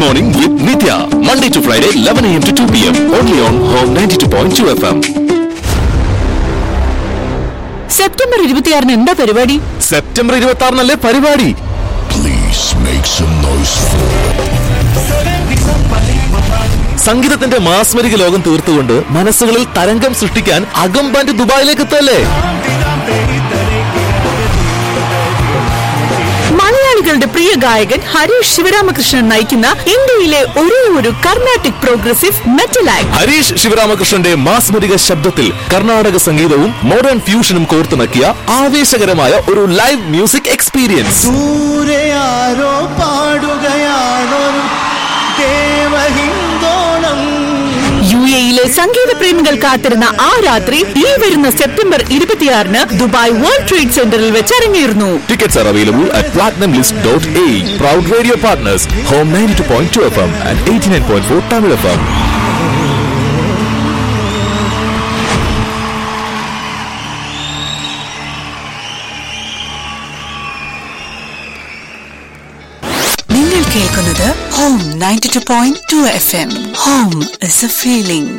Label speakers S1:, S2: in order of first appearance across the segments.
S1: Morning with Nitya. Monday to Friday, 11 a.m. to 2 p.m. Only on Home 92.2 FM.
S2: September ഇരുപത്തിയാറിന് എന്താ പരിപാടി
S1: September ഇരുപത്തി ആറിനല്ലേ പരിപാടി
S3: Please make some noise for
S1: സംഗീതത്തിന്റെ മാസ്മരിക ലോകം തീർത്തുകൊണ്ട് മനസ്സുകളിൽ തരംഗം സൃഷ്ടിക്കാൻ അകമ്പാൻഡ് ദുബായിലേക്ക് എത്തല്ലേ
S2: മലയാളികളുടെ പ്രിയ ഗായകൻ ഹരീഷ് ശിവരാമകൃഷ്ണൻ നയിക്കുന്ന ഇന്ത്യയിലെ ഒരേ ഒരു Carnatic progressive metal act
S1: Harish ശിവരാമകൃഷ്ണന്റെ മാസ്മരിക ശബ്ദത്തിൽ കർണാടക സംഗീതവും മോഡേൺ ഫ്യൂഷനും കോർത്തിണക്കിയ ആവേശകരമായ ഒരു ലൈവ് മ്യൂസിക് എക്സ്പീരിയൻസ്
S4: ദൂരെ ആരോ പാടുകയാണൊരു ദേവഹിന്ദോണം
S2: യു എയിലെ സംഗീത പ്രേമികൾ കാത്തിരുന്ന ആ രാത്രി ഈ വരുന്ന സെപ്റ്റംബർ ഇരുപത്തിയാറിന് ദുബായ് വേൾഡ് ട്രേഡ് സെന്ററിൽ വെച്ച് അരങ്ങേറുന്നു
S1: Tickets are available at platinumlist.a. Proud radio partners, Home 92.2 FM and 89.4 Tamil FM.
S5: നിങ്ങൾ കേൾക്കുന്നത് home ninety two point two F M home is a feeling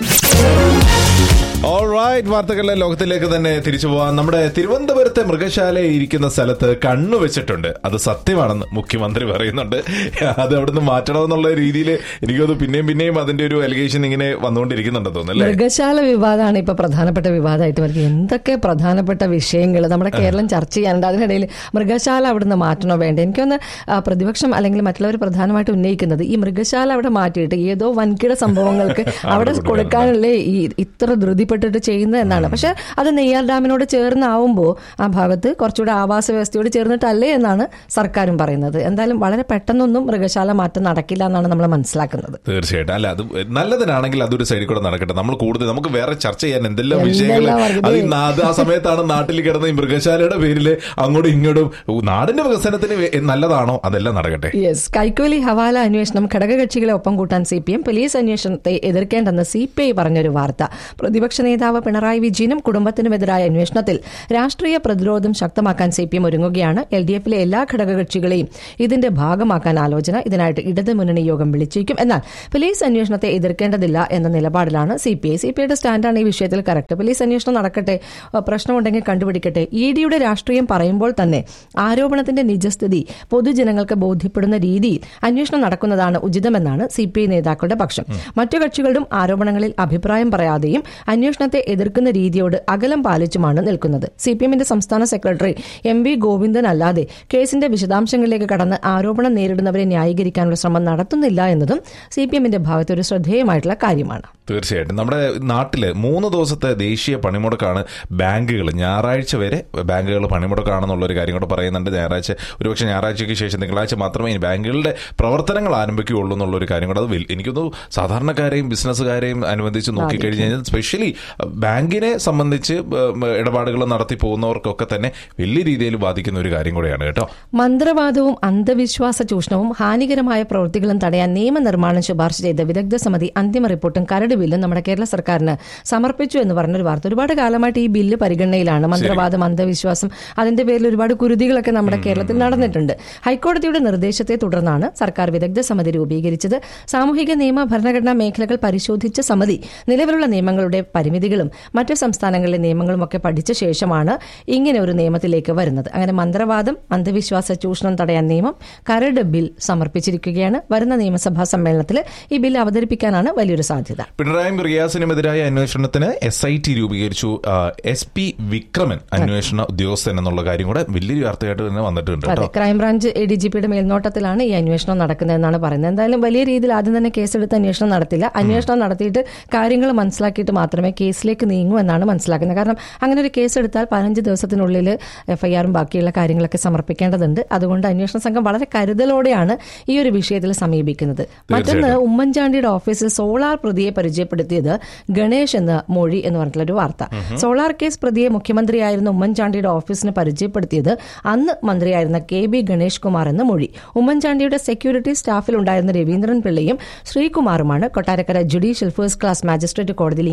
S6: alright വാർത്തകളുടെ ലോകത്തിലേക്ക് തന്നെ തിരിച്ചു പോവാം നമ്മുടെ തിരുവനന്തപുരത്തെ മൃഗശാല ഇരിക്കുന്ന സ്ഥലത്ത് കണ്ണു വെച്ചിട്ടുണ്ട് അത് സത്യമാണെന്ന് മുഖ്യമന്ത്രി പറയുന്നുണ്ട് അത് അവിടുന്ന് മാറ്റണമെന്നുള്ള രീതിയിൽ എനിക്കത് പിന്നെയും പിന്നെയും അതിന്റെ ഒരു അലിഗേഷൻ ഇങ്ങനെ വന്നുകൊണ്ടിരിക്കുന്നുണ്ടെന്ന് തോന്നുന്നു അല്ലേ
S7: മൃഗശാല വിവാദമാണ് ഇപ്പൊ പ്രധാനപ്പെട്ട വിവാദമായിട്ട് വരുന്നത് എന്തൊക്കെ പ്രധാനപ്പെട്ട വിഷയങ്ങൾ നമ്മുടെ കേരളം ചർച്ച ചെയ്യാനുണ്ട് അതിനിടയിൽ മൃഗശാല അവിടുന്ന് മാറ്റണോ വേണ്ട എനിക്കൊന്ന് ആ, പ്രതിപക്ഷം അല്ലെങ്കിൽ മറ്റുള്ളവർ പ്രധാനമായിട്ട് ഉന്നയിക്കുന്നത് ഈ മൃഗശാല അവിടെ മാറ്റിയിട്ട് ഏതോ വൻകിട സംഭവങ്ങൾക്ക് അവിടെ കൊടുക്കാനല്ലേ ഈ ഇത്ര ധൃതിപ്പെട്ടിട്ട് ചെയ്യുന്നത് എന്നാണ് പക്ഷെ അത് നെയ്യാർ ഡാമിനോട് ചേർന്നാവുമ്പോൾ ആ ഭാഗത്ത് കുറച്ചുകൂടെ ആവാസ വ്യവസ്ഥയോട് ചേർന്നിട്ടല്ലേ എന്നാണ് സർക്കാരും പറയുന്നത് എന്തായാലും വളരെ പെട്ടെന്നൊന്നും മൃഗശാല മാറ്റം നടക്കില്ല എന്നാണ് നമ്മൾ മനസ്സിലാക്കുന്നത്
S6: തീർച്ചയായിട്ടും അല്ല അത് നല്ലതിനാണെങ്കിൽ അതൊരു സൈഡിൽ കൂടെ നടക്കട്ടെ നമ്മൾ കൂടുതൽ നമുക്ക് വേറെ ചർച്ച ചെയ്യാൻ എന്തെല്ലാം
S7: എന്തെല്ലാം
S6: വിഷയങ്ങൾ
S7: വർഗ്ഗീയ-
S6: അത് ഈ നാ- അത് ആ സമയത്താണ് നാട്ടിൽ കിടന്ന ഈ മൃഗശാലയുടെ പേരിൽ അങ്ങോട്ടും ഇങ്ങോട്ടും ഊ, നാടിന്റെ വികസനത്തിന് വേ- നല്ലതാണോ അതെല്ലാം നടക്കട്ടെ
S7: യെസ് കൈക്കൂലി ഹവാല അന്വേഷണം ഘടകകക്ഷികളെ ഒപ്പം കൂട്ടാൻ സി പി എം പോലീസ് അന്വേഷണത്തെ എതിർക്കേണ്ടെന്ന് സി പി ഐ പറഞ്ഞൊരു വാർത്ത പ്രതിപക്ഷ നേതാവ് പിണറായി വിജയനും കുടുംബത്തിനുമെതിരായ അന്വേഷണത്തിൽ രാഷ്ട്രീയ പ്രതിരോധം ശക്തമാക്കാൻ സി പി എം ഒരുങ്ങുകയാണ് എൽ ഡി എഫിലെ എല്ലാ ഘടകകക്ഷികളെയും ഇതിന്റെ ഭാഗമാക്കാൻ ആലോചന ഇതിനായിട്ട് ഇടത് മുന്നണി യോഗം വിളിച്ചിരിക്കും എന്നാൽ പോലീസ് അന്വേഷണത്തെ എതിർക്കേണ്ടതില്ല എന്ന നിലപാടിലാണ് C P I C P ഐയുടെ സ്റ്റാൻഡാണ് ഈ വിഷയത്തിൽ കറക്റ്റ് പോലീസ് അന്വേഷണം നടക്കട്ടെ അഹ് പ്രശ്നമുണ്ടെങ്കിൽ കണ്ടുപിടിക്കട്ടെ ഇ ഡിയുടെ രാഷ്ട്രീയം പറയുമ്പോൾ തന്നെ ആരോപണത്തിന്റെ നിജസ്ഥിതി പൊതുജനങ്ങൾക്ക് ബോധ്യപ്പെടുന്ന രീതിയിൽ അന്വേഷണം നടക്കുന്നതാണ് ഉചിതമെന്നാണ് സി പി ഐ നേതാക്കളുടെ പക്ഷം മറ്റു കക്ഷികളും ആരോപണങ്ങളിൽ അഭിപ്രായം പറയാതെയും അന്വേഷണത്തെ എതിർക്കുന്ന രീതിയോട് അകലം പാലിച്ചുമാണ് നിൽക്കുന്നത് സി പി എമ്മിന്റെ സംസ്ഥാന സെക്രട്ടറി എം വി ഗോവിന്ദൻ അല്ലാതെ കേസിന്റെ വിശദാംശങ്ങളിലേക്ക് കടന്ന് ആരോപണം നേരിടുന്നവരെ ന്യായീകരിക്കാനുള്ള ശ്രമം നടത്തുന്നില്ല എന്നതും സി പി എമ്മിന്റെ ഭാഗത്ത് ഒരു ശ്രദ്ധേയമായിട്ടുള്ള കാര്യമാണ്
S6: തീർച്ചയായിട്ടും നമ്മുടെ നാട്ടില് മൂന്ന് ദിവസത്തെ ദേശീയ പണിമുടക്കാണ് ബാങ്കുകൾ ഞായറാഴ്ച വരെ ബാങ്കുകൾ പണിമുടക്കാണെന്നുള്ള ഒരു കാര്യം കൂടെ പറയുന്നുണ്ട് ഞായറാഴ്ച ഒരുപക്ഷെ ഞായറാഴ്ചയ്ക്ക് ശേഷം തിങ്കളാഴ്ച മാത്രമേ ഇനി ബാങ്കുകളുടെ പ്രവർത്തനങ്ങൾ ആരംഭിക്കുകയുള്ളൂ എന്നുള്ള ഒരു കാര്യം കൂടെ അത് വെൽ- എനിക്കൊന്ന് സാധാരണക്കാരെയും ബിസിനസ്സുകാരെയും അനുബന്ധിച്ച് നോക്കിക്കഴിഞ്ഞ് കഴിഞ്ഞാൽ സ്പെഷ്യലി ബാങ്കിനെ സംബന്ധിച്ച് ഉം, ഇടപാടുകൾ നടത്തി പോകുന്നവർക്കൊക്കെ തന്നെ വലിയ രീതിയിൽ ബാധിക്കുന്ന ഒരു കാര്യം കൂടെയാണ് കേട്ടോ
S7: മന്ത്രവാദവും അന്ധവിശ്വാസ ചൂഷണവും ഹാനികരമായ പ്രവൃത്തികളും തടയാൻ നിയമനിർമ്മാണം ശുപാർശ ചെയ്ത വിദഗ്ധ സമിതി അന്തിമ റിപ്പോർട്ടും കരട് ബില്ലും നമ്മുടെ കേരള സർക്കാരിന് സമർപ്പിച്ചു എന്ന് പറഞ്ഞൊരു വാർത്ത ഒരുപാട് കാലമായിട്ട് ഈ ബില്ല് പരിഗണനയിലാണ് മന്ത്രവാദം അന്ധവിശ്വാസം അതിന്റെ പേരിൽ ഒരുപാട് കുരുതികളൊക്കെ നമ്മുടെ കേരളത്തിൽ നടന്നിട്ടുണ്ട് ഹൈക്കോടതിയുടെ നിർദ്ദേശത്തെ തുടർന്നാണ് സർക്കാർ വിദഗ്ധ സമിതി രൂപീകരിച്ചത് സാമൂഹിക നിയമ ഭരണഘടനാ മേഖലകൾ പരിശോധിച്ച സമിതി നിലവിലുള്ള നിയമങ്ങളുടെ പരിമിതികളും മറ്റു സംസ്ഥാനങ്ങളിലെ നിയമങ്ങളും ഒക്കെ പഠിച്ച ശേഷമാണ് ഇങ്ങനെ ഒരു നിയമത്തിലേക്ക് വരുന്നത് അങ്ങനെ മന്ത്രവാദം അന്ധവിശ്വാസ ചൂഷണം തടയാൻ നിയമം കരട് ബിൽ സമർപ്പിച്ചിരിക്കുകയാണ് വരുന്ന നിയമസഭാ സമ്മേളനത്തിൽ ഈ ബിൽ അവതരിപ്പിക്കാനാണ് വലിയൊരു സാധ്യത
S6: പിണറായിയും റിയാസിനുമെതിരായ അന്വേഷണത്തിന് എസ് ഐ ടി രൂപീകരിച്ചു എസ് പി വിക്രമൻ അന്വേഷണ ഉദ്യോഗസ്ഥൻ എന്നുള്ള കാര്യം കൂടെ വലിയൊരു വാർത്തയായിട്ട് തന്നെ വന്നിട്ടുണ്ട്
S7: അതെ
S6: കേട്ടോ
S7: ക്രൈംബ്രാഞ്ച് എ ഡി ജി പിയുടെ മേൽനോട്ടത്തിലാണ് ഈ അന്വേഷണം നടക്കുന്നതെന്നാണ് പറയുന്നത് എന്തായാലും വലിയ രീതിയിൽ ആദ്യം തന്നെ കേസെടുത്ത് അന്വേഷണം നടത്തില്ല അന്വേഷണം നടത്തിയിട്ട് കാര്യങ്ങൾ മനസ്സിലാക്കിയിട്ട് മാത്രമേ കേസിലേക്ക് നീങ്ങൂ എന്നാണ് മനസ്സിലാക്കുന്നത് കാരണം അങ്ങനെ ഒരു കേസ് എടുത്താൽ പതിനഞ്ച് ദിവസത്തിനുള്ളിൽ എഫ്ഐആറും ബാക്കിയുള്ള കാര്യങ്ങളൊക്കെ സമർപ്പിക്കേണ്ടതുണ്ട് അതുകൊണ്ട് അന്വേഷണ സംഘം വളരെ കരുതലോടെയാണ് ഈ ഒരു വിഷയത്തിൽ സമീപിക്കുന്നത് മറ്റൊന്ന് ഉമ്മൻചാണ്ടിയുടെ ഓഫീസിൽ സോളാർ പ്രതിയെ പരിചയപ്പെടുത്തിയത് ഗണേഷ് എന്ന മൊഴി എന്ന് പറഞ്ഞിട്ടുള്ള ഒരു വാർത്ത സോളാർ കേസ് പ്രതിയെ മുഖ്യമന്ത്രിയായിരുന്ന ഉമ്മൻചാണ്ടിയുടെ ഓഫീസിന് പരിചയപ്പെടുത്തിയത് അന്ന് മന്ത്രിയായിരുന്ന കെ ബി ഗണേഷ് കുമാർ എന്ന മൊഴി ഉമ്മൻചാണ്ടിയുടെ സെക്യൂരിറ്റി സ്റ്റാഫിൽ ഉണ്ടായിരുന്ന രവീന്ദ്രൻ പിള്ളയും ശ്രീകുമാറുമാണ് Kottarakkara judicial first class magistrate കോടതിയിൽ ഇങ്ങനെയൊരു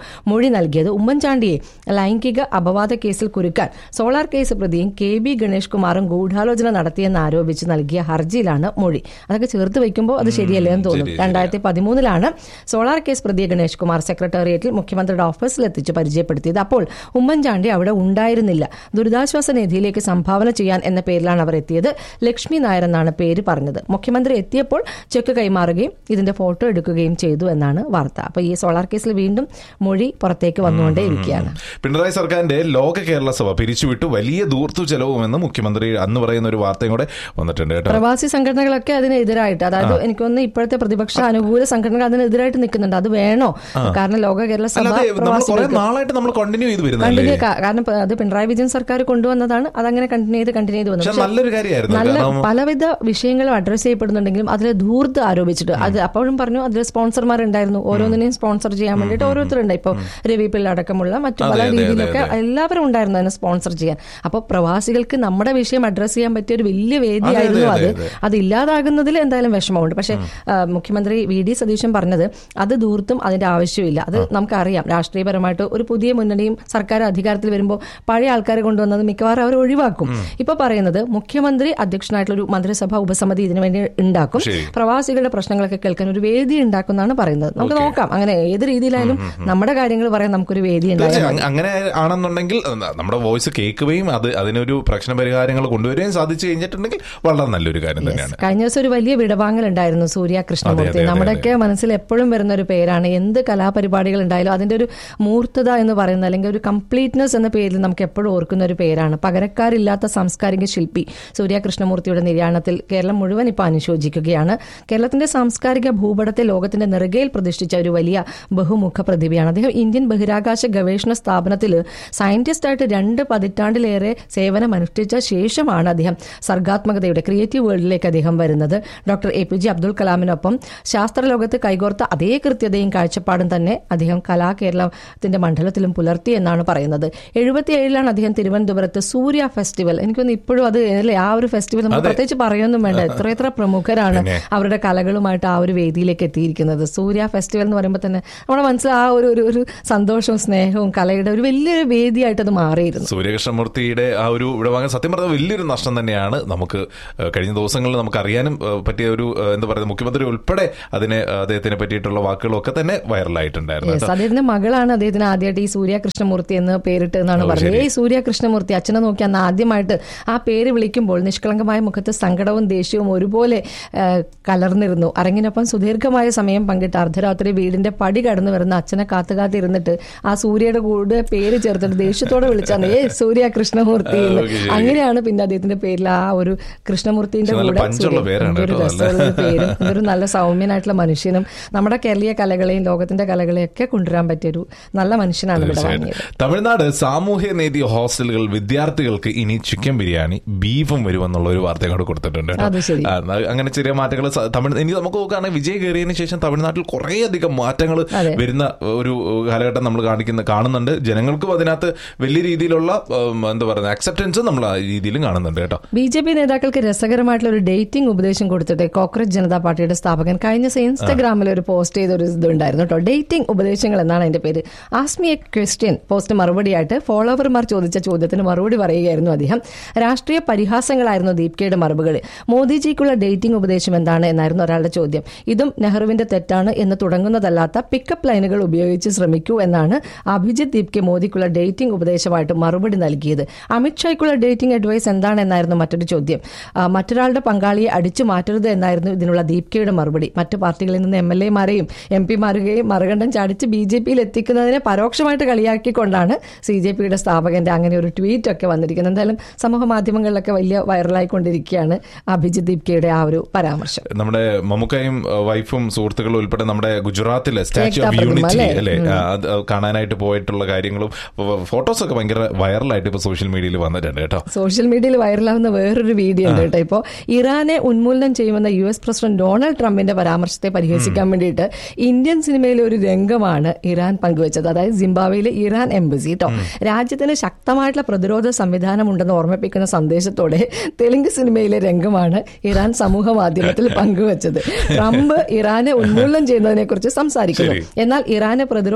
S7: മൊഴി നൽകിയത് ഉമ്മൻചാണ്ടിയെ ലൈംഗിക അപവാദ കേസിൽ കുരുക്കാൻ സോളാർ കേസ് പ്രതിയും കെ ബി ഗണേഷ് കുമാറും ഗൂഢാലോചന നടത്തിയെന്ന് ആരോപിച്ച് നൽകിയ ഹർജിയിലാണ് മൊഴി അതൊക്കെ ചേർത്ത് വെക്കുമ്പോൾ അത് ശരിയല്ലേ എന്ന് തോന്നും
S6: ശരി, ശരി.
S7: രണ്ടായിരത്തി പതിമൂന്നിലാണ് സോളാർ കേസ് പ്രതിയെ ഗണേഷ് കുമാർ സെക്രട്ടേറിയറ്റിൽ മുഖ്യമന്ത്രിയുടെ ഓഫീസിൽ എത്തിച്ച് പരിചയപ്പെടുത്തിയത് അപ്പോൾ ഉമ്മൻചാണ്ടി അവിടെ ഉണ്ടായിരുന്നില്ല ദുരിതാശ്വാസ നിധിയിലേക്ക് സംഭാവന ചെയ്യാൻ എന്ന പേരിലാണ് അവർ എത്തിയത് ലക്ഷ്മി നായർ എന്നാണ് പേര് പറഞ്ഞത് മുഖ്യമന്ത്രി എത്തിയപ്പോൾ ചെക്ക് കൈമാറുകയും ഇതിന്റെ ഫോട്ടോ എടുക്കുകയും ചെയ്തു എന്നാണ് വാർത്ത അപ്പൊ ഈ സോളാർ കേസിൽ വീണ്ടും മൊഴി പുറത്തേക്ക് വന്നുകൊണ്ടേയിരിക്കുകയാണ്
S6: പിണറായി സർക്കാരിന്റെ ലോക കേരള സഭ പിരിച്ചുവിട്ടു വലിയ ദൂർത്തു ചെലവുമെന്ന് മുഖ്യമന്ത്രി അന്ന് പറയുന്ന ഒരു വാർത്തയും കൂടെ വന്നിട്ടുണ്ട് കേട്ടോ
S7: പ്രവാസി സംഘടനകളൊക്കെ അതിനെതിരായിട്ട് അതായത് എനിക്കൊന്ന് ഇപ്പോഴത്തെ പ്രതിപക്ഷ അനുകൂല സംഘടനകൾ അതിനെതിരായിട്ട് നിൽക്കുന്നുണ്ട് അത് വേണോ കാരണം ലോക കേരള സഭ
S6: അല്ലാതെ നമ്മൾ കുറെ
S7: പ്രവാസികൾക്ക്
S6: നാളായിട്ട് നമ്മൾ കണ്ടിന്യൂ ചെയ്ത്
S7: കണ്ടിന്യൂ
S6: വരുന്നല്ലേ
S7: കാരണം പ- അത് പിണറായി വിജയൻ സർക്കാർ കൊണ്ടുവന്നതാണ് അതങ്ങനെ കണ്ടിന്യൂ ചെയ്ത് കണ്ടിന്യൂ ചെയ്ത് വന്നു
S6: പക്ഷെ
S7: പക്ഷേ
S6: നല്ലൊരു കാര്യമായിരുന്നു
S7: നല്ല
S6: കാരണം
S7: പലവിധ വിഷയങ്ങളും അഡ്രസ് ചെയ്യപ്പെടുന്നുണ്ടെങ്കിലും അതിൽ ധൂർത്ത് ആരോപിച്ചിട്ട് അത് അപ്പോഴും പറഞ്ഞു അതിൽ സ്പോൺസർമാർ ഉണ്ടായിരുന്നു ഓരോന്നിനെയും സ്പോൺസർ ചെയ്യാൻ വേണ്ടിയിട്ട് ഓരോരുത്തരുണ്ട് ഇപ്പോൾ രവി പിള്ള അടക്കമുള്ള മറ്റു
S6: അതെ,
S7: പല
S6: അതെ,
S7: രീതിയിലൊക്കെ
S6: അതെ, അതെ.
S7: എല്ലാവരും ഉണ്ടായിരുന്നു അതിനെ സ്പോൺസർ ചെയ്യാൻ അപ്പോൾ പ്രവാസികൾക്ക് നമ്മുടെ വിഷയം അഡ്രസ് ചെയ്യാൻ പറ്റിയ ഒരു വലിയ വേദിയായിരുന്നു
S6: അതെ,
S7: അത്
S6: അതെ, അതെ.
S7: അത് ഇല്ലാതാകുന്നതിൽ എന്തായാലും വിഷമമുണ്ട് പക്ഷേ ആ, മുഖ്യമന്ത്രി വി ഡി സതീശൻ പറഞ്ഞത് അത് ദൂർത്തും അതിന്റെ ആവശ്യമില്ല അത് നമുക്കറിയാം രാഷ്ട്രീയപരമായിട്ട് ഒരു പുതിയ മുന്നണിയും സർക്കാർ അധികാരത്തിൽ വരുമ്പോൾ പഴയ ആൾക്കാരെ കൊണ്ടുവന്നത് മിക്കവാറും അവർ ഒഴിവാക്കും ഇപ്പൊ പറയുന്നത് മുഖ്യമന്ത്രി അധ്യക്ഷനായിട്ടുള്ള ഒരു മന്ത്രിസഭ ഉപസമിതി ഇതിനു വേണ്ടി ഉണ്ടാക്കും
S6: ശരി.
S7: പ്രവാസികളുടെ പ്രശ്നങ്ങളൊക്കെ കേൾക്കാൻ ഒരു വേദി ഉണ്ടാക്കും എന്നാണ് പറയുന്നത് നമുക്ക് നോക്കാം അങ്ങനെ ഏത് രീതിയിലായാലും നമ്മുടെ കാര്യങ്ങൾ പറയാൻ നമുക്കൊരു വേദി ഉണ്ടായാൽ
S6: തീർച്ചയായും
S7: മതി.
S6: അങ്ങ- അങ്ങനെ ആണെന്നുണ്ടെങ്കിൽ അഹ് നമ്മുടെ വോയിസ് കേൾക്കുകയും അത് അതിനൊരു പ്രശ്ന പരിഹാരങ്ങൾ കൊണ്ടുവരികയും സാധിച്ചു കഴിഞ്ഞിട്ടുണ്ടെങ്കിൽ വളരെ നല്ലൊരു കാര്യം തന്നെയാണ്
S7: കഴിഞ്ഞ ദിവസം ഒരു വലിയ വിടവാങ്ങൽ ഉണ്ടായിരുന്നു സൂര്യ കൃഷ്ണമൂർത്തി
S6: അതെ, അതെ,
S7: നമ്മുടെയൊക്കെ മനസ്സിൽ എപ്പോഴും വരുന്ന ഒരു പേരാണ് എന്ത് കലാപരിപാടികൾ ഉണ്ടായാലും അതിന്റെ ഒരു മൂർത്തത എന്ന് പറയുന്ന അല്ലെങ്കിൽ ഒരു കംപ്ലീറ്റ്നെസ് എന്ന പേരിൽ നമുക്ക് എപ്പോഴും ഓർക്കുന്ന ഒരു പേരാണ് പകരക്കാരില്ലാത്ത സാംസ്കാരിക ശില്പി സൂര്യ കൃഷ്ണമൂർത്തിയുടെ നിര്യാണത്തിൽ കേരളം മുഴുവൻ ഇപ്പോൾ അനുശോചിക്കുകയാണ് കേരളത്തിന്റെ സാംസ്കാരിക ഭൂപടത്തെ ലോകത്തിന്റെ നെറുകയിൽ പ്രതിഷ്ഠിച്ച ഒരു വലിയ ബഹുമുഖ പ്രതിഭയാണ് അദ്ദേഹം ഇന്ത്യൻ ബഹിരാകാശ ഗവേഷണ സ്ഥാപനത്തിൽ സയന്റിസ്റ്റ് ആയിട്ട് രണ്ട് പതിറ്റാണ്ടിലേറെ സേവനം അനുഷ്ഠിച്ച ശേഷമാണ് അദ്ദേഹം സർഗാത്മകതയുടെ ക്രിയേറ്റീവ് വേൾഡിലേക്ക് അദ്ദേഹം വരുന്നത് doctor A P J Abdul കലാമിനൊപ്പം ശാസ്ത്രലോകത്ത് കൈകോർത്ത അതേ കൃത്യതയും കാഴ്ചപ്പാടും തന്നെ അദ്ദേഹം കലാകേരളത്തിന്റെ മണ്ഡലത്തിലും പുലർത്തി എന്നാണ് പറയുന്നത് എഴുപത്തിയേഴിലാണ് അദ്ദേഹം തിരുവനന്തപുരത്ത് സൂര്യ ഫെസ്റ്റിവൽ എനിക്കൊന്ന് ഇപ്പോഴും അത് അല്ലേ ആ ഒരു ഫെസ്റ്റിവൽ നമ്മൾ പ്രത്യേകിച്ച് പറയൊന്നും വേണ്ട എത്ര എത്ര പ്രമുഖരാണ് അവരുടെ കലകളുമായിട്ട് ആ ഒരു വേദിയിലേക്ക് എത്തിയിരിക്കുന്നത് സൂര്യ ഫെസ്റ്റിവൽ എന്ന് പറയുമ്പോൾ തന്നെ നമ്മുടെ മനസ്സിൽ ആ ഒരു ഒരു ഒരു സന്തോഷവും സ്നേഹവും കലയുടെ ഒരു വലിയൊരു വേദിയായിട്ട് അത് മാറിയിരുന്നു
S6: സൂര്യകൃഷ്ണമൂർത്തിയുടെ ആ ഒരു വിടവാങ്ങൽ സത്യം പറഞ്ഞാൽ വലിയൊരു നഷ്ടം തന്നെയാണ് നമുക്ക് ഏഹ്, കഴിഞ്ഞ ദിവസങ്ങളിൽ നമുക്ക് അറിയാനും ഏഹ്, പറ്റിയ ഒരു ഏഹ്, എന്താ പറയുക മുഖ്യമന്ത്രി ഉൾപ്പെടെ അതിനെ ഏഹ്, അദ്ദേഹത്തിനെ പറ്റിയിട്ടുള്ള വാക്കുകളൊക്കെ തന്നെ വൈറലായിട്ടുണ്ടായിരുന്നു
S7: യെസ്
S6: കേട്ടോ.
S7: അദ്ദേഹത്തിന്റെ മകളാണ് അദ്ദേഹത്തിന് ആദ്യമായിട്ട് ഈ സൂര്യ കൃഷ്ണമൂർത്തി എന്ന് പേരിട്ട് എന്നാണ്
S6: ഓ,
S7: പറഞ്ഞത്
S6: ശരി.
S7: ഏയ് സൂര്യ കൃഷ്ണമൂർത്തി അച്ഛനെ നോക്കി അന്ന് ആദ്യമായിട്ട് ആ പേര് വിളിക്കുമ്പോൾ നിഷ്കളങ്കമായ മുഖത്ത് സങ്കടവും ദേഷ്യവും ഒരുപോലെ ആ, കലർന്നിരുന്നു അരങ്ങിനൊപ്പം സുദീർഘമായ സമയം പങ്കിട്ട് അർദ്ധരാത്രി വീടിന്റെ പടി കടന്നു വരുന്ന അച്ഛനെ കാത്തു കാത്തിരുന്നിട്ട് ആ സൂര്യയുടെ കൂടെ പേര് ചേർത്തിട്ട് ദേഷ്യത്തോടെ വിളിച്ചാണ് ഏ സൂര്യ കൃഷ്ണമൂർത്തി എന്ന്
S6: ഓക്കേ, ശരി.
S7: അങ്ങനെയാണ് പിന്നെ അദ്ദേഹത്തിന്റെ പേരിൽ ആ ഒരു കൃഷ്ണമൂർത്തിന്റെ
S6: പക്ഷെ നല്ല
S7: കൂടെ
S6: പഞ്ചുള്ള
S7: സൂര്യ-
S6: പേരാണ്
S7: എന്തൊരു
S6: കേട്ടോ,
S7: രസമുള്ള ഒരു പേരും എന്തൊരു നല്ല സൗമ്യനായിട്ടുള്ള മനുഷ്യനും നമ്മുടെ കേരളീയ കലകളെയും ലോകത്തിന്റെ കലകളെയും ഒക്കെ കൊണ്ടുവരാൻ പറ്റിയൊരു നല്ല മനുഷ്യനാണ് ഇവിടെ
S6: തീർച്ചയായിട്ടും.
S7: വാങ്ങിയത്
S6: തമിഴ്നാട് സാമൂഹ്യ നീതി ഹോസ്റ്റലുകൾ വിദ്യാർത്ഥികൾക്ക് ഇനി ചിക്കൻ ബിരിയാണി ബീഫും വരുമെന്നുള്ള ഒരു വാർത്ത കൂടെ കൊടുത്തിട്ടുണ്ട് കേട്ടോ.
S7: അത് ശരി.
S6: ആ, ന- അങ്ങനെ ചെറിയ മാറ്റങ്ങൾ തമിഴ് ഇനി നമുക്ക് നോക്കുകയാണെങ്കിൽ വിജയ് കയറിയതിനു ശേഷം തമിഴ്നാട്ടിൽ കുറേയധികം മാറ്റങ്ങൾ
S7: അതെ.
S6: വരുന്ന ഒരു കാലഘട്ടം നമ്മൾ കാണിക്കുന്ന കാണുന്നുണ്ട് ജനങ്ങൾക്കും അതിനകത്ത് വലിയ രീതിയിലുള്ള ഉം, എന്താ പറയുക അക്സെപ്റ്റൻസ് നമ്മൾ ആ രീതിയിലും കാണുന്നുണ്ട് കേട്ടോ
S7: ബി ജെ പി നേതാക്കൾക്ക് രസകരമായിട്ടുള്ള ഒരു ഡേറ്റിംഗ് ഉപദേശം കൊടുത്തിട്ട് കോക്രോച്ച് ജനതാ പാർട്ടിയുടെ സ്ഥാപകൻ കഴിഞ്ഞ ദിവസം ഇൻസ്റ്റഗ്രാമിൽ ഒരു പോസ്റ്റ് ചെയ്ത ഒരു ഇതുണ്ടായിരുന്നു കേട്ടോ ഡേറ്റിംഗ് ഉപദേശങ്ങൾ എന്നാണ് അതിന്റെ പേര് ആസ്മി എ ക്വസ്റ്റ്യൻ പോസ്റ്റ് മറുപടിയായിട്ട് ഫോളോവർമാർ ചോദിച്ച ചോദ്യത്തിന് മറുപടി പറയുകയായിരുന്നു അദ്ദേഹം രാഷ്ട്രീയ പരിഹാസങ്ങളായിരുന്നു ദീപ്കയുടെ മറുപടികൾ മോദിജിക്കുള്ള ഡേറ്റിംഗ് ഉപദേശം എന്താണ് എന്നായിരുന്നു ഒരാളുടെ ചോദ്യം ഇതും നെഹ്റുവിന്റെ തെറ്റാണ് എന്ന് തുടങ്ങുന്നതല്ലാത്ത പിക്കപ്പ് ലൈനുകൾ ഉപയോഗിച്ച് ശ്രമിക്കൂ എന്നാണ് അഭിജിത്ത് ദീപ്കെ മോദിക്കുള്ള ഡേറ്റിംഗ് ഉപദേശമായിട്ട് മറുപടി നൽകിയത് അമിത്ഷായ്ക്കുള്ള ഡേറ്റിംഗ് അഡ്വൈസ് എന്താണ് എന്നായിരുന്നു മറ്റൊരു ചോദ്യം ആ, മറ്റൊരാളുടെ പങ്കാളിയെ അടിച്ചു മാറ്റരുത് എന്നായിരുന്നു ഇതിനുള്ള ദീപ്കയുടെ മറുപടി മറ്റു പാർട്ടികളിൽ നിന്ന് എം എൽ എമാരെയും എം പിമാരുകയും മറുകണ്ഠം ചാടിച്ച് ബി ജെ പിയിൽ എത്തിക്കുന്നതിനെ പരോക്ഷമായിട്ട് കളിയാക്കിക്കൊണ്ടാണ് സി ജെ പിയുടെ സ്ഥാപകന്റെ അങ്ങനെ ഒരു ട്വീറ്റ് ഒക്കെ വന്നിരിക്കുന്നത് എന്തായാലും സമൂഹ മാധ്യമങ്ങളിലൊക്കെ വലിയ വൈറലായിക്കൊണ്ടിരിക്കുകയാണ് അഭിജിത്ത് ദീപ്കയുടെ ആ ഒരു പരാമർശം
S6: നമ്മുടെ മമ്മൂക്കയും ഏഹ്, വൈഫും സുഹൃത്തുക്കളും ഉൾപ്പെടെ നമ്മുടെ ഗുജറാത്തിലെ സ്റ്റാച്യു
S7: ഏകതാ
S6: ഓഫ്
S7: പ്രതിമ
S6: യൂണിറ്റി
S7: അല്ലേ?
S6: അല്ലേ ആ, അത് കാണാനായിട്ട് പോയിട്ടുള്ള കാര്യങ്ങളും ഫോട്ടോസ് ഒക്കെ ഭയങ്കര വൈറലായിട്ട് ഇപ്പൊ സോഷ്യൽ മീഡിയയിൽ വന്നിട്ടുണ്ട് കേട്ടോ
S7: സോഷ്യൽ മീഡിയയിൽ വൈറലാവുന്ന വേറൊരു വീഡിയോ ഉണ്ട് കേട്ടോ ഇപ്പോൾ ഇറാനെ ഉന്മൂലനം ചെയ്യുമെന്ന യു എസ് പ്രസിഡന്റ് ഡൊണാൾഡ് ട്രംപിന്റെ പരാമർശത്തെ പരിഹസിക്കാൻ വേണ്ടിയിട്ട് ഇന്ത്യൻ സിനിമയിലെ ഒരു രംഗമാണ് ഇറാൻ പങ്കുവച്ചത് അതായത് സിംബാബ്വേയിലെ ഇറാൻ എംബസി കേട്ടോ രാജ്യത്തിന് ശക്തമായിട്ടുള്ള പ്രതിരോധ സംവിധാനം ഉണ്ടെന്ന് ഓർമ്മിപ്പിക്കുന്ന സന്ദേശത്തോടെ തെലുങ്ക് സിനിമയിലെ രംഗമാണ് ഇറാൻ സമൂഹ മാധ്യമത്തിൽ പങ്കുവച്ചത് ട്രംപ് ഇറാനെ ഉന്മൂലനം ചെയ്യുന്നതിനെ കുറിച്ച് സംസാരിക്കുന്നു
S6: ശരി.
S7: എന്നാൽ ഇറാനെ പ്രതിരോധ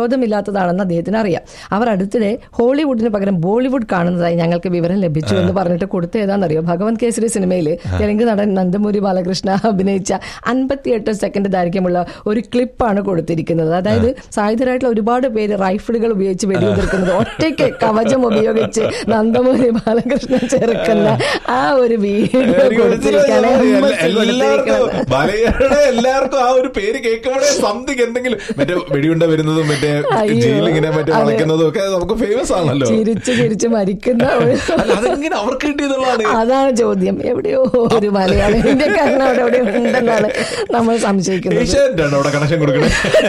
S7: പ്രതിരോധമില്ലാത്തതാണെന്ന് അദ്ദേഹത്തിന് അറിയാം അവർ അടുത്തിടെ ഹോളിവുഡിന് പകരം ബോളിവുഡ് കാണുന്നതായി ഞങ്ങൾക്ക് വിവരം ലഭിച്ചു എന്ന് പറഞ്ഞിട്ട് കൊടുത്ത ഏതാണെന്നറിയോ ഭഗവത് കേസരി സിനിമയിൽ തെലുങ്ക് നടൻ നന്ദമൂരി ബാലകൃഷ്ണ അഭിനയിച്ച അൻപത്തിയെട്ട് സെക്കൻഡ് ദൈർഘ്യമുള്ള ഒരു ക്ലിപ്പാണ് കൊടുത്തിരിക്കുന്നത് അതായത് സായുധരായിട്ടുള്ള ഒരുപാട് പേര് റൈഫിളുകൾ ഉപയോഗിച്ച് വെടിയുതിർക്കുന്നത് ഒറ്റയ്ക്ക് കവചം ഉപയോഗിച്ച് നന്ദമൂരി ബാലകൃഷ്ണൻ ചെറുക്കുന്ന ആ ഒരു വീഡിയോ കൊടുത്തിരിക്കുകയാണ് എംബസി കൊടുത്തിരിക്കുന്നത്.
S6: മലയാളം എല്ലാവർക്കും ആ ഒരു പേര് കേൾക്കുമ്പോഴേ സംതിങ് എന്തെങ്കിലും മറ്റേ വെടിയുണ്ട വരുന്നതും മറ്റേ
S7: അയ്യോ.
S6: ജയിലിങ്ങനെ മറ്റേ
S7: അതെ.
S6: വളയ്ക്കുന്നതും ഒക്കെ നമുക്ക് ഫേമസ് ആണല്ലോ
S7: ചിരിച്ച് ചിരിച്ച് മരിക്കുന്ന ഒരു
S6: അല്ല അതെങ്ങനെ അവർക്ക് കിട്ടിയതുള്ളതാണ്
S7: അതാണ് ചോദ്യം എവിടെയോ ഒരു മലയാളി ഇന്ത്യക്കാരൻ അവിടെ എവിടെയോ ഉണ്ടെന്നാണ് നമ്മൾ സംശയിക്കുന്നത്
S6: ഏഷ്യാനെറ്റാണ് അവിടെ കണക്ഷൻ കൊടുക്കണേ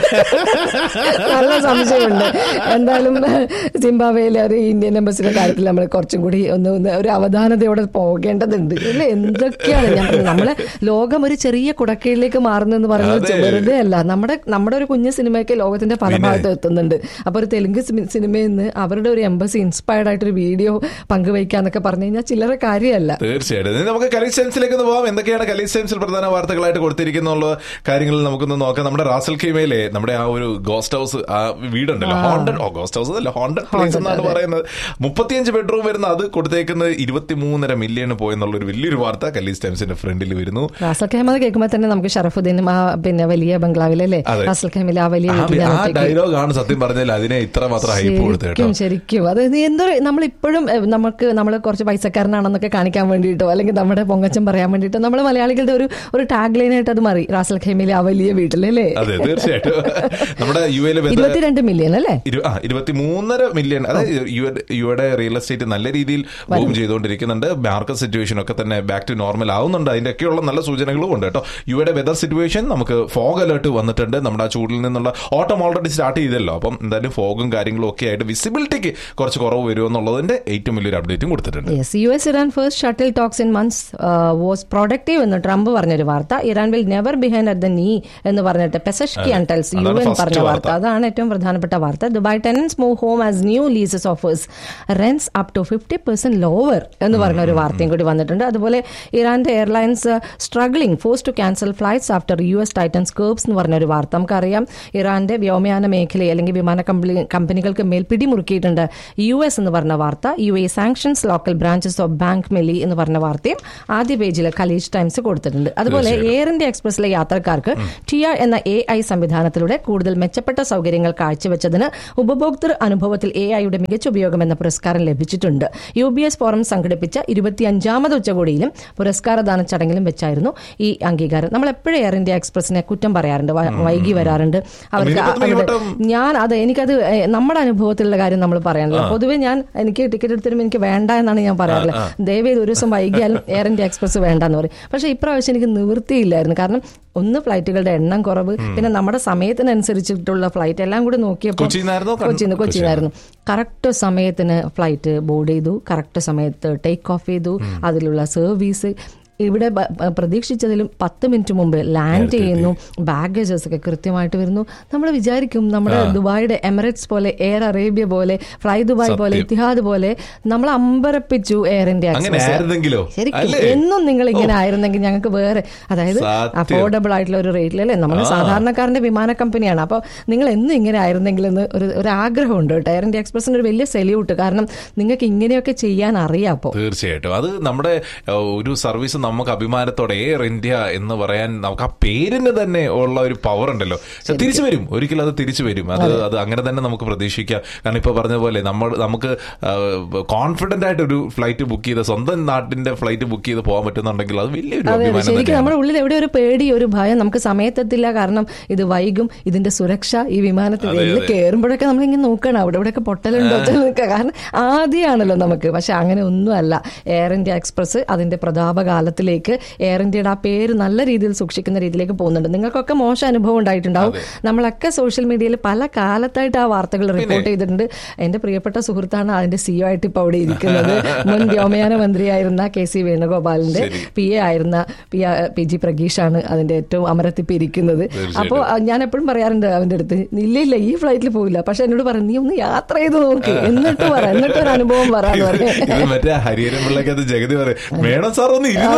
S7: നല്ല സംശയമുണ്ട് എന്തായാലും സിംബാബ്വേയിലെ ഒരു ഇന്ത്യൻ എംബസിയുടെ കാര്യത്തിൽ നമ്മൾ കുറച്ചും കൂടി ഒന്ന് ഒന്ന് ഒരു അവധാനതയോടെ പോകേണ്ടതുണ്ട് അല്ലേ എന്തൊക്കെയാണ് ഞാൻ പറഞ്ഞത്. നമ്മളെ ലോകം ഒരു ചെറിയ കുടക്കീഴിലേക്ക് മാറുന്നെന്ന് പറയുന്നത്
S6: അതെ.
S7: വെറുതെ അല്ല നമ്മുടെ നമ്മുടെ ഒരു കുഞ്ഞു സിനിമയൊക്കെ ലോകത്തിന്റെ പല
S6: പിന്നെ.
S7: ഭാഗത്ത് എത്തുന്നുണ്ട് അപ്പൊ ഒരു തെലുങ്ക് സിനി- സിനിമയിൽ നിന്ന് അവരുടെ ഒരു എംബസി ഇൻസ്പയർഡ് ആയിട്ട് ഒരു വീഡിയോ പങ്കുവയ്ക്കാന്നൊക്കെ പറഞ്ഞു കഴിഞ്ഞാൽ ചില്ലറ കാര്യമല്ല
S6: തീർച്ചയായിട്ടും ഇനി നമുക്ക് കലീസ് ടൈംസിലേക്ക് ഒന്ന് പോവാം എന്തൊക്കെയാണ് കലീസ് ടൈംസിൽ പ്രധാന വാർത്തകളായിട്ട് കൊടുത്തിരിക്കുന്നുള്ള കാര്യങ്ങൾ നമുക്കൊന്ന് നോക്കാം നമ്മുടെ റാസൽ ഖീമയിലെ നമ്മുടെ ആ ഒരു ഗോസ്റ്റ് ഹൗസ് ആ വീടുണ്ടല്ലോ ഹോണ്ടഡ് ഓ ഗോസ്റ്റ് ഹൗസ് അല്ല ഹോണ്ടഡ് പ്ലേസ് എന്നാണ്
S7: അതെ.
S6: പറയുന്നത് മുപ്പത്തിയഞ്ച് ബെഡ്റൂം വരുന്ന അത് കൊടുത്തേക്കുന്നത് ഇരുപത്തിമൂന്നര മില്യൺ പോയെന്നുള്ള ഒരു വലിയൊരു വാർത്ത കലീസ് ടൈംസിന്റെ ഫ്രണ്ടിൽ വരുന്നു
S7: റാസൽ ഖേമത് കേൾക്കുമ്പോൾ തന്നെ നമുക്ക് ഷറഫുദ്ദീനും ആ പിന്നെ വലിയ ബംഗ്ലാവിലല്ലേ
S6: അതെ.
S7: റാസൽ ഖേമിലെ ആ വലിയ
S6: ആ
S7: വീട്ടിൽ ഞാൻ
S6: ആ
S7: ഒറ്റയ്ക്ക്
S6: ഡയലോഗ് ആണ് സത്യം പറഞ്ഞാൽ അതിനെ ഇത്ര മാത്രം ഹൈപ്പ് കൊടുത്തു കേട്ടോ
S7: ശരിക്കും ശരിക്കും അത് നീ എന്തോ നമ്മളിപ്പോഴും എഹ്, നമുക്ക് നമ്മൾ കുറച്ച് പൈസക്കാരനാണെന്നൊക്കെ കാണിക്കാൻ വേണ്ടിയിട്ടോ അല്ലെങ്കിൽ നമ്മുടെ പൊങ്ങച്ചം പറയാൻ വേണ്ടിയിട്ടോ നമ്മൾ മലയാളികളുടെ ഒരു ഒരു ടാഗ് ലൈനായിട്ട് അത് മാറി റാസൽ ഖേമിലെ ആ വലിയ വീട്ടിലല്ലേ
S6: അതെ തീർച്ചയായിട്ടും നമ്മുടെ യു എയിലെ
S7: ഇരുപത്തിരണ്ട് മില്യൺ അല്ലേ
S6: ഇരു- ആ ഇരുപത്തിമൂന്നര മില്യൺ അതായത് യു- യുടെ റിയൽ എസ്റ്റേറ്റ് നല്ല രീതിയിൽ ബൂം ചെയ്തുകൊണ്ടിരിക്കുന്നുണ്ട് മാർക്കറ്റ് സിറ്റുവേഷൻ ഒക്കെ തന്നെ ബാക്ക് ടു നോർമൽ ആവുന്നുണ്ട് അതിന്റെയൊക്കെയുള്ള നല്ല സൂചനകളും ഉണ്ട് കേട്ടോ യുടെ വെതർ സിറ്റുവേഷൻ നമുക്ക് ഫോഗ് അലേർട്ട് വന്നിട്ടുണ്ട് നമ്മുടെ ആ ചൂടിൽ നിന്നുള്ള ഓട്ടം ഓൾറെഡി സ്റ്റാർട്ട് ചെയ്തല്ലോ അപ്പം എന്തായാലും ഫോഗും കാര്യങ്ങളും ഒക്കെ ആയിട്ട് വിസിബിലിറ്റിക്ക് കുറച്ച് കുറവ് വരുമെന്നുള്ളതിന്റെ ഏറ്റവും വലിയൊരു അപ്ഡേറ്റും കൊടുത്തിട്ടുണ്ട്
S7: yes U S Iran first shuttle talks in months was productive എന്ന് ട്രംപ് പറഞ്ഞൊരു വാർത്ത Iran will never behind at the knee എന്ന് പറഞ്ഞിട്ട് പെസഷ്കി അൺടെൽസ് യു
S6: അതാണ്
S7: എൻ
S6: first
S7: പറഞ്ഞ വാർത്ത
S6: വാർത്ത.
S7: അതാണ് ഏറ്റവും പ്രധാനപ്പെട്ട വാർത്ത Dubai tenants move home as new leases offers rents up to fifty percent lower എന്ന് പറഞ്ഞ ഒരു വാർത്തയും കൂടി വന്നിട്ടുണ്ട് അതുപോലെ ഇറാന്റെ airlines struggling force to cancel flights after you S tightens curbs എന്ന് പറഞ്ഞ ഒരു വാർത്ത നമുക്കറിയാം ഇറാന്റെ വ്യോമയാന മേഖലയെ അല്ലെങ്കിൽ വിമാന കമ്പനി കമ്പനികൾക്ക് മേൽ പിടിമുറുക്കിയിട്ടുണ്ട് യു എസ് എന്ന് പറഞ്ഞ വാർത്ത U A sanctions local branches of bank Melli എന്ന് പറഞ്ഞ വാർത്തയും ആദ്യ പേജിൽ കലീജ് ടൈംസ് കൊടുത്തിട്ടുണ്ട് അതുപോലെ എയർ ഇന്ത്യ എക്സ്പ്രസിലെ യാത്രക്കാർക്ക് ടിയ എന്ന എ ഐ സംവിധാനത്തിലൂടെ കൂടുതൽ മെച്ചപ്പെട്ട സൗകര്യങ്ങൾ കാഴ്ചവെച്ചതിന് ഉപഭോക്തൃ അനുഭവത്തിൽ എ ഐയുടെ മികച്ച ഉപയോഗം എന്ന പുരസ്കാരം ലഭിച്ചിട്ടുണ്ട് യു ബി എസ് ഫോറം സംഘടിപ്പിച്ച ഇരുപത്തിയഞ്ചാമത് ഉച്ചകോടിയിലും പുരസ്കാരദാന ചടങ്ങിലും വെച്ചായിരുന്നു ഈ അംഗീകാരം നമ്മൾ എപ്പോഴും എയർ ഇന്ത്യ എക്സ്പ്രസിനെ കുറ്റം പറയാറുണ്ട് വ- വൈകി വരാറുണ്ട് അവർക്ക്
S6: ഇതിനെപ്പറ്റി
S7: അവരുടെ-
S6: വട്ടം-
S7: ഞാൻ അത് എനിക്കത് ഏ, നമ്മുടെ അനുഭവത്തിലുള്ള കാര്യം നമ്മൾ പറയാനല്ലോ പൊതുവെ ഞാൻ എനിക്ക് ടിക്കറ്റ് എടുത്തിരുമ്പോൾ എനിക്ക് വേണ്ട എന്നാണ് ഞാൻ പറയാറുള്ളത് ദയവേത് ഒരു ദിവസം വൈകിയാലും എയർ ഇന്ത്യ എക്സ്പ്രസ് വേണ്ടെന്ന് പറയും പക്ഷേ ഇപ്രാവശ്യം എനിക്ക് നിവൃത്തിയില്ലായിരുന്നു കാരണം ഒന്ന് ഫ്ലൈറ്റുകളുടെ എണ്ണം കുറവ് പിന്നെ നമ്മുടെ സമയത്തിനനുസരിച്ചിട്ടുള്ള ഫ്ലൈറ്റ് എല്ലാം കൂടി നോക്കിയപ്പോൾ
S6: കൊച്ചിയിന്നായിരുന്നോ? കണ്ണൂ-
S7: കൊച്ചിന്ന് കൊച്ചിന്നായിരുന്നു കറക്റ്റ് സമയത്തിന് ഫ്ലൈറ്റ് ബോർഡ് ചെയ്തു കറക്റ്റ് സമയത്ത് ടേക്ക് ഓഫ് ചെയ്തു അതിലുള്ള സർവീസ് ഇവിടെ ബ- ബ- പ്രതീക്ഷിച്ചതിലും പത്ത് മിനിറ്റ് മുമ്പ് ലാൻഡ് ചെയ്യുന്നു ബാഗേജസ് ഒക്കെ കൃത്യമായിട്ട് വരുന്നു നമ്മൾ വിചാരിക്കും നമ്മുടെ ദുബായിയുടെ എമിറേറ്റ്സ് പോലെ എയർ അറേബ്യ പോലെ ഫ്ലൈ ദുബായ് പോലെ
S6: സത്യം.
S7: ഇത്തിഹാദ് പോലെ നമ്മൾ അമ്പരപ്പിച്ചു എയർ ഇന്ത്യ
S6: അങ്ങനെ
S7: എക്സ്പ്രസ്
S6: ആയിരുന്നെങ്കിലോ?
S7: ശരിക്കും
S6: അല്ലേ?
S7: എന്നും നിങ്ങൾ ഇങ്ങനെ ആയിരുന്നെങ്കിൽ ഞങ്ങൾക്ക് വേറെ അതായത്
S6: സത്യം.
S7: അഫോർഡബിൾ ആയിട്ടുള്ള ഒരു റേറ്റിൽ അല്ലേ നമ്മൾ സാധാരണക്കാരന്റെ വിമാന കമ്പനിയാണ് അപ്പോൾ നിങ്ങൾ എന്നും ഇങ്ങനെ ആയിരുന്നെങ്കിൽ എന്ന് ഒരു ഒരു ആഗ്രഹമുണ്ട് കേട്ടോ എയർ ഇന്ത്യ എക്സ്പ്രസിന് ഒരു വലിയ സെല്യൂട്ട് കാരണം നിങ്ങൾക്ക് ഇങ്ങനെയൊക്കെ ചെയ്യാൻ അറിയാം അപ്പോൾ
S6: തീർച്ചയായിട്ടും അത് നമ്മുടെ ഏഹ്, ഒരു സർവീസ് നമുക്ക് അഭിമാനത്തോടെ എയർ ഇന്ത്യ എന്ന് പറയാൻ നമുക്ക് ആ പേരിന് തന്നെ ഉള്ള ഒരു പവർ ഉണ്ടല്ലോ തിരിച്ചു വരും ഒരിക്കലും അത് തിരിച്ചു വരും അത് അത് അങ്ങനെ തന്നെ നമുക്ക് പ്രതീക്ഷിക്കാം കാരണം ഇപ്പൊ പറഞ്ഞ പോലെ നമ്മൾ നമുക്ക് കോൺഫിഡന്റ് ആയിട്ട് ഒരു ഫ്ലൈറ്റ് ബുക്ക് ചെയ്ത് സ്വന്തം നാട്ടിന്റെ ഫ്ലൈറ്റ് ബുക്ക് ചെയ്ത് പോകാൻ പറ്റുന്നുണ്ടെങ്കിൽ അത് വലിയൊരു
S7: അതെ അതെ
S6: അഭിമാനം
S7: ശരിക്കും
S6: തന്നെയാണ്
S7: നമ്മുടെ ഉള്ളിൽ എവിടെ ഒരു പേടി ഒരു ഭയം നമുക്ക് സമയത്തെത്തില്ല കാരണം ഇത് വൈകും ഇതിന്റെ സുരക്ഷ ഈ വിമാനത്തിൽ
S6: അതെ,
S7: എല്ലാം
S6: അതെ.
S7: കയറുമ്പോഴൊക്കെ നമ്മളിങ്ങനെ നോക്കണം അവിടെ ഇവിടെയൊക്കെ പൊട്ടലുണ്ടോ നിൽക്കുക കാരണം ആദ്യമാണല്ലോ നമുക്ക് പക്ഷെ അങ്ങനെ ഒന്നുമല്ല എയർ ഇന്ത്യ എക്സ്പ്രസ് അതിന്റെ പ്രതാപകാലത്തിലേക്ക് എയർ ഇന്ത്യയുടെ ആ പേര് നല്ല രീതിയിൽ സൂക്ഷിക്കുന്ന രീതിയിലേക്ക് പോകുന്നുണ്ട് നിങ്ങൾക്കൊക്കെ മോശം അനുഭവം ഉണ്ടായിട്ടുണ്ടാവും നമ്മളൊക്കെ സോഷ്യൽ മീഡിയയിൽ പല കാലത്തായിട്ട് ആ വാർത്തകൾ റിപ്പോർട്ട് ചെയ്തിട്ടുണ്ട് എന്റെ പ്രിയപ്പെട്ട സുഹൃത്താണ് അതിന്റെ സിഒ ആയിട്ട് ഇപ്പോൾ അവിടെ ഇരിക്കുന്നത് മുൻ വ്യോമയാന മന്ത്രിയായിരുന്ന കെ സി വേണുഗോപാലിന്റെ
S6: ശരി.
S7: പി എ ആയിരുന്ന പി ആ- പി ജി പ്രഗീഷാണ് അതിന്റെ ഏറ്റവും അമരത്തിപ്പ് ഇരിക്കുന്നത്
S6: തീർച്ചയായിട്ടും.
S7: അപ്പോൾ ഞാൻ എപ്പോഴും പറയാറുണ്ട് അവന്റെ അടുത്ത് ഇല്ല ഇല്ല ഈ ഫ്ലൈറ്റിൽ പോയില്ല പക്ഷെ എന്നോട് പറഞ്ഞു നീ ഒന്ന് യാത്ര ചെയ്ത് നോക്ക് എന്നിട്ട് പറ എന്നിട്ട് ഒരു അനുഭവം പറയാന്ന്
S6: ഇത്
S7: പറഞ്ഞു
S6: ഇത് മറ്റേ ഹരിഹരൻ പിള്ളക്കകത്ത് ജഗതി പറയും വേണം സാർ ഒന്ന് ഇരുന്ന്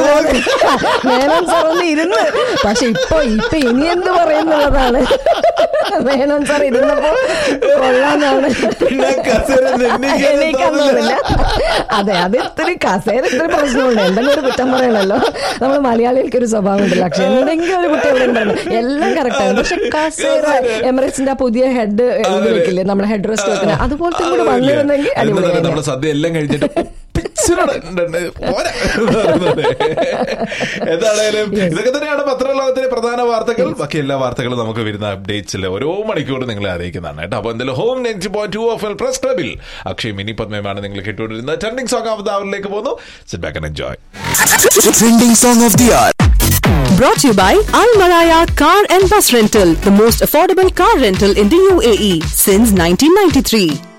S7: മേനോൻ സാർ ഒന്ന് ഇരുന്ന് പക്ഷെ ഇപ്പൊ ഇപ്പൊ ഇനി എന്ത് പറയുന്നുള്ളതാണ് മേനോൻ സാർ ഇരുന്നപ്പോ കൊള്ളാന്നാണ്
S6: പിന്നെ കസേര എണീക്കാൻ
S7: എണീക്കാൻ തോന്നില്ല അതെ അത് ഇത്തിരി കസേര ഇത്തിരി പ്രശ്നമുണ്ട് എന്തെങ്കിലും ഒരു കുറ്റം പറയണല്ലോ നമ്മൾ മലയാളികൾക്ക് ഒരു സ്വഭാവം ഉണ്ടല്ലോ പക്ഷെ എന്തെങ്കിലും ഒരു കുട്ടി എവിടെ പറഞ്ഞു എല്ലാം കറക്റ്റാണ് പക്ഷെ കസേര എമിറേറ്റ്സിന്റെ ആ പുതിയ ഹെഡ്
S6: അതെ.
S7: വെക്കില്ലേ നമ്മുടെ ഹെഡ് റെസ്റ്റ് വെക്കുന്ന അതുപോലത്തെ കൂടെ വന്നിരുന്നെങ്കിൽ അടിപൊളിയായിരുന്നു
S6: നമ്മുടെ സദ്യ എല്ലാം കഴിഞ്ഞിട്ട് പിച്ചിലട ഉണ്ട്. പോരാ. എന്താണേലും ഇതൊക്കെ തന്നെയാണ് പത്രലോകത്തിലെ പ്രധാന വാർത്തകൾ ബാക്കി എല്ലാ വാർത്തകളും നമുക്ക് വരുന്ന അപ്ഡേറ്റ്സിൽ ഓരോ മണിക്കൂർ നിങ്ങളെ അറിയിക്കുന്നതാണ് കേട്ടോ അപ്പൊ എന്തായാലും home ninety point two of press ക്ലബിൽ അക്ഷയ് മിനി പത്മയാണ് നിങ്ങൾ കേട്ടുകൊണ്ടിരുന്നത് ട്രെൻഡിംഗ് സോങ് ഓഫ് ദ അവറിലേക്ക് പോകുന്നു sit back and enjoy
S1: Trending song of the hour.
S8: Brought to you by Al Maraya Car and Bus Rental, the most affordable car rental in the UAE since 1993.